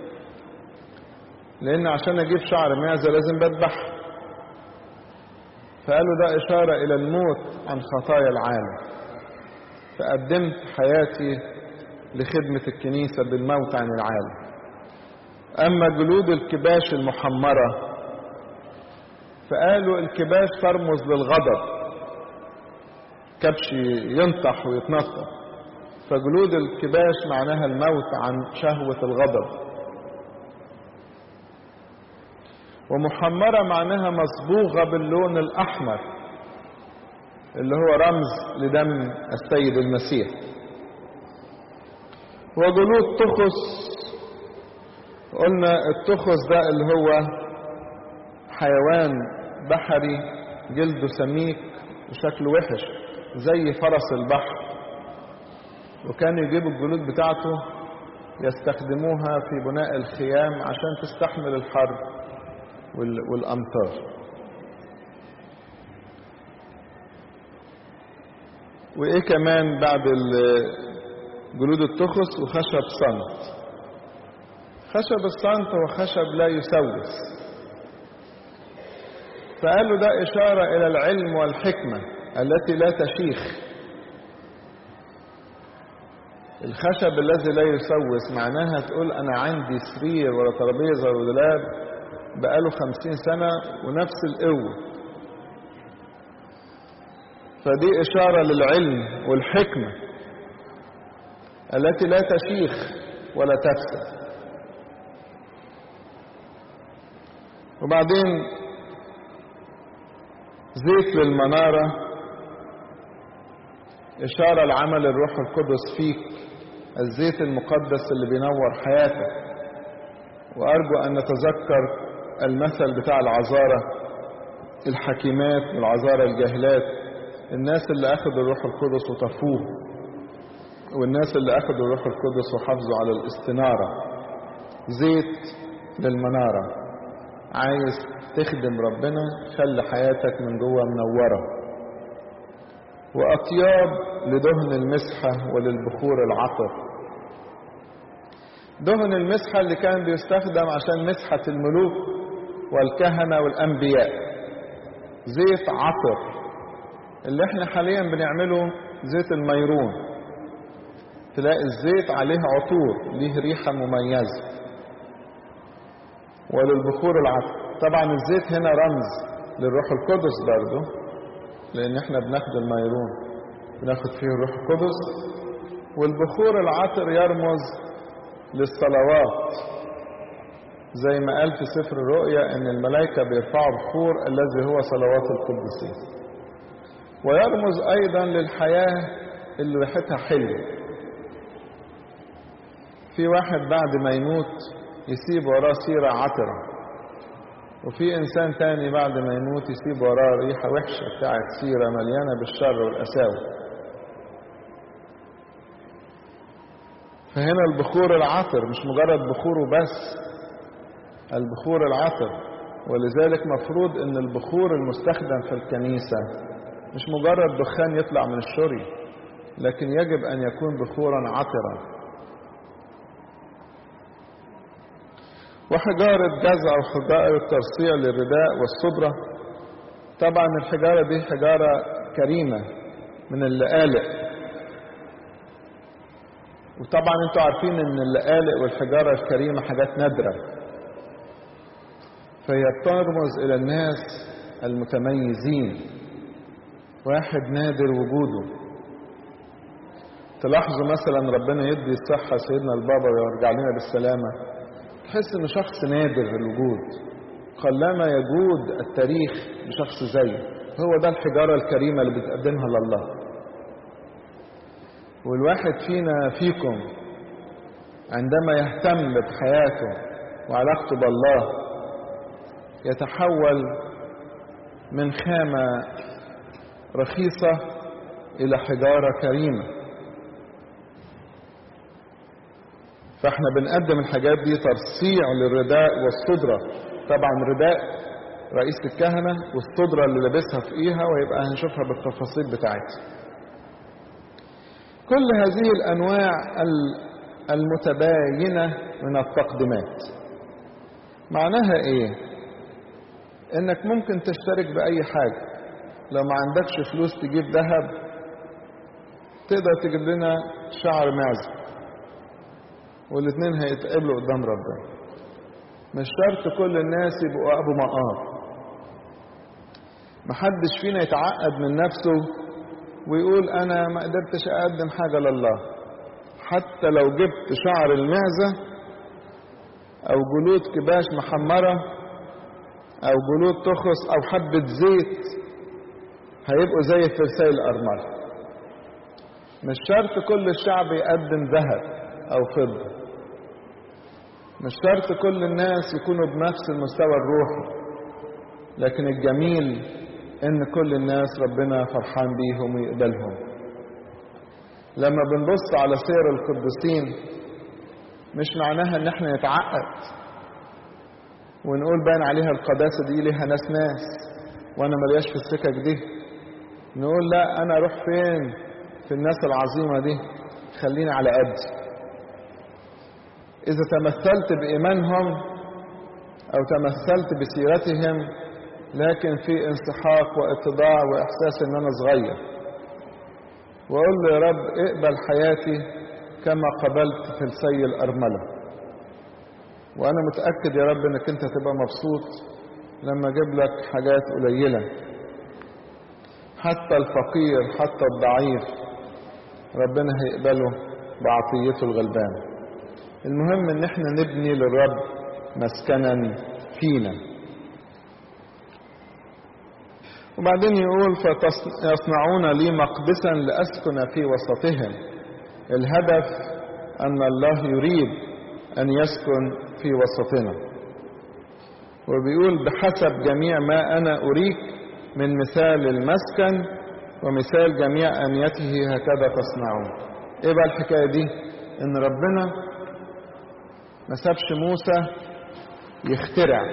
لان عشان اجيب شعر معزة لازم بذبح فقالوا ده اشارة الى الموت عن خطايا العالم فقدمت حياتي لخدمة الكنيسة بالموت عن العالم أما جلود الكباش المحمرة فقالوا الكباش ترمز للغضب كبش ينطح ويتنطط فجلود الكباش معناها الموت عن شهوة الغضب ومحمرة معناها مصبوغة باللون الأحمر اللي هو رمز لدم السيد المسيح وجلود تخص قلنا التخص ده اللي هو حيوان بحري جلده سميك وشكله وحش زي فرس البحر وكانوا يجيبوا الجلود بتاعته يستخدموها في بناء الخيام عشان تستحمل الحر والأمطار وإيه كمان بعد جلود التخص وخشب صمت خشب الصمت هو خشب لا يسوس فقالوا ده إشارة إلى العلم والحكمة التي لا تشيخ الخشب الذي لا يسوس معناها تقول أنا عندي سرير ولا ترابيزة ولا دولاب بقاله خمسين سنة ونفس القوة فدي إشارة للعلم والحكمة التي لا تشيخ ولا تفسد وبعدين زيت للمنارة إشارة لعمل الروح القدس فيك الزيت المقدس اللي بينور حياتك وأرجو أن نتذكر المثل بتاع العذارة الحكيمات والعذارة الجاهلات الناس اللي أخذوا الروح القدس وطفوه والناس اللي أخذوا الروح القدس وحافظوا على الاستنارة زيت للمنارة عايز تخدم ربنا خلي حياتك من جوه منورة وأطياب لدهن المسحة وللبخور العطر دهن المسحة اللي كان بيستخدم عشان مسحة الملوك والكهنة والأنبياء زيت عطر اللي احنا حاليا بنعمله زيت الميرون تلاقي الزيت عليه عطور ليه ريحة مميزة وللبخور العطر طبعا الزيت هنا رمز للروح القدس برضه لان احنا بناخد الميرون بناخد فيه الروح القدس والبخور العطر يرمز للصلوات زي ما قال في سفر الرؤيا ان الملائكة بيرفعوا بخور الذي هو صلوات القدسين ويرمز ايضا للحياة اللي ريحتها حلوة في واحد بعد ما يموت يسيب وراه سيرة عطرة وفي انسان تاني بعد ما يموت يسيب وراه ريحة وحشة بتاعت سيرة مليانة بالشر والقساوة فهنا البخور العطر مش مجرد بخور وبس البخور العطر ولذلك مفروض ان البخور المستخدم في الكنيسة مش مجرد دخان يطلع من الشري لكن يجب ان يكون بخورا عطرا وحجارة جزع وحجارة ترصيع للرداء والصبرة طبعا الحجارة دي حجارة كريمة من اللقالق وطبعا انتوا عارفين ان اللقالق والحجارة الكريمة حاجات نادرة فهي ترمز الى الناس المتميزين واحد نادر وجوده تلاحظوا مثلا ربنا يدي الصحة سيدنا البابا ويرجع لنا بالسلامة تحس انه شخص نادر الوجود قلما يجود التاريخ بشخص زيه هو ده الحجارة الكريمة اللي بتقدمها لله والواحد فينا فيكم عندما يهتم بحياته وعلاقته بالله يتحول من خامة رخيصة إلى حجارة كريمة فاحنا بنقدم الحاجات دي ترصيع للرداء والصدرة طبعا رداء رئيس الكهنة والصدرة اللي لابسها في ايها ويبقى هنشوفها بالتفاصيل بتاعتها كل هذه الانواع المتباينة من التقديمات معناها ايه انك ممكن تشترك باي حاجة لو ما عندكش فلوس تجيب ذهب تقدر تجيب لنا شعر معزة والاثنين هيتقابلوا قدام ربنا مش شرط كل الناس يبقوا ابو مقار محدش فينا يتعقد من نفسه ويقول انا ما قدرتش اقدم حاجه لله حتى لو جبت شعر المعزه او جلود كباش محمره او جلود تخص او حبه زيت هيبقوا زي فرسي الارمله مش شرط كل الشعب يقدم ذهب او فضه مش شرط كل الناس يكونوا بنفس المستوى الروحي لكن الجميل ان كل الناس ربنا فرحان بيهم ويقبلهم لما بنبص على سير القديسين مش معناها ان احنا نتعقد ونقول باين عليها القداسة دي ليها ناس ناس وانا ملياش في السكك دي نقول لا انا اروح فين في الناس العظيمة دي خليني على قدي إذا تمثلت بإيمانهم أو تمثلت بسيرتهم لكن في انسحاق واتضاع وإحساس إن أنا صغير وأقول له يا رب اقبل حياتي كما قبلت في السي الأرملة وأنا متأكد يا رب إنك أنت تبقى مبسوط لما أجيب لك حاجات قليلة حتى الفقير حتى الضعيف ربنا هيقبله بعطيته الغلبان المهم ان احنا نبني للرب مسكنا فينا وبعدين يقول فيصنعون لي مقدسا لأسكن في وسطهم الهدف أن الله يريد أن يسكن في وسطنا وبيقول بحسب جميع ما أنا أريك من مثال المسكن ومثال جميع أنيته هكذا تصنعون إيه بقى الحكاية دي إن ربنا ما سابش موسى يخترع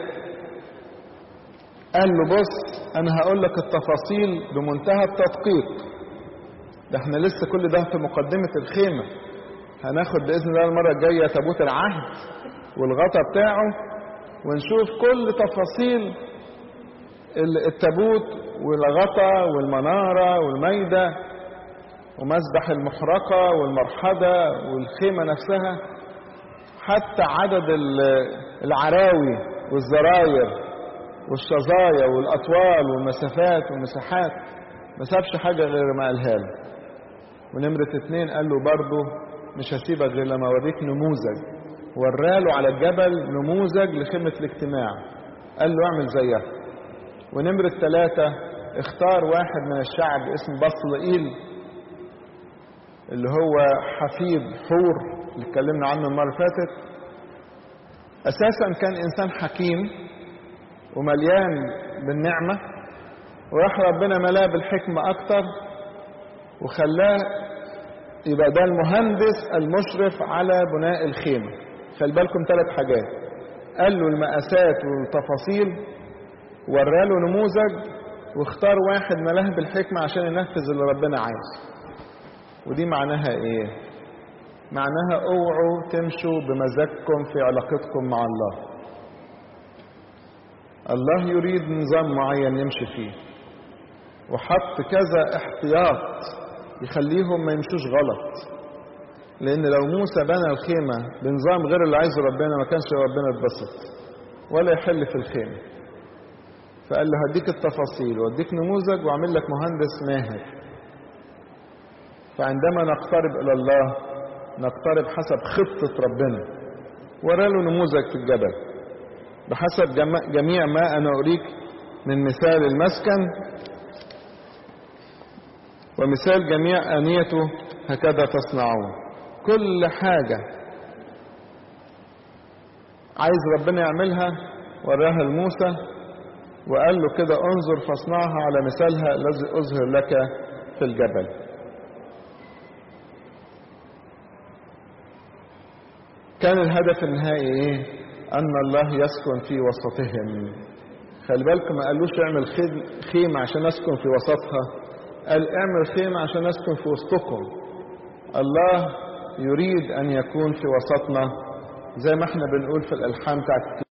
قال له بص انا هقول لك التفاصيل بمنتهى التدقيق ده احنا لسه كل ده في مقدمة الخيمة هناخد بإذن الله المرة الجاية تابوت العهد والغطا بتاعه ونشوف كل تفاصيل التابوت والغطا والمنارة والميدة ومسبح المحرقة والمرحدة والخيمة نفسها حتى عدد العراوي والزراير والشظايا والأطوال والمسافات والمساحات ما سابش حاجة غير ما قالها له ونمرة اتنين قال له برضه مش هسيبك غير لما اوريك نموذج وراله على الجبل نموذج لخدمة الاجتماع قال له اعمل زيها ونمرة ثلاثة اختار واحد من الشعب اسمه بصلئيل اللي هو حفيد حور اللي اتكلمنا عنه المرة اللي فاتت أساسا كان إنسان حكيم ومليان بالنعمة وراح ربنا ملاه بالحكمة أكتر وخلاه يبقى ده المهندس المشرف على بناء الخيمة خلي بالكم ثلاث حاجات قال له المقاسات والتفاصيل وراله نموذج واختار واحد ملاه بالحكمة عشان ينفذ اللي ربنا عايز ودي معناها ايه معناها اوعوا تمشوا بمزاجكم في علاقتكم مع الله الله يريد نظام معين نمشي فيه وحط كذا احتياط يخليهم ما يمشوش غلط لان لو موسى بنى الخيمه بنظام غير اللي عايزه ربنا ما كانش ربنا اتبسط ولا يحل في الخيمه فقال له هديك التفاصيل واديك نموذج واعمل لك مهندس ماهر فعندما نقترب الى الله نقترب حسب خطه ربنا وراله نموذج في الجبل بحسب جميع ما انا اريك من مثال المسكن ومثال جميع آنيته هكذا تصنعون كل حاجة عايز ربنا يعملها وراها لموسى وقال له كده انظر فاصنعها على مثالها الذي أظهر لك في الجبل كان الهدف النهائي ايه ان الله يسكن في وسطهم خلي بالكم ما قالوش اعمل خيمة عشان اسكن في وسطها قال اعمل خيمة عشان اسكن في وسطكم الله يريد ان يكون في وسطنا زي ما احنا بنقول في الالحان بتاعت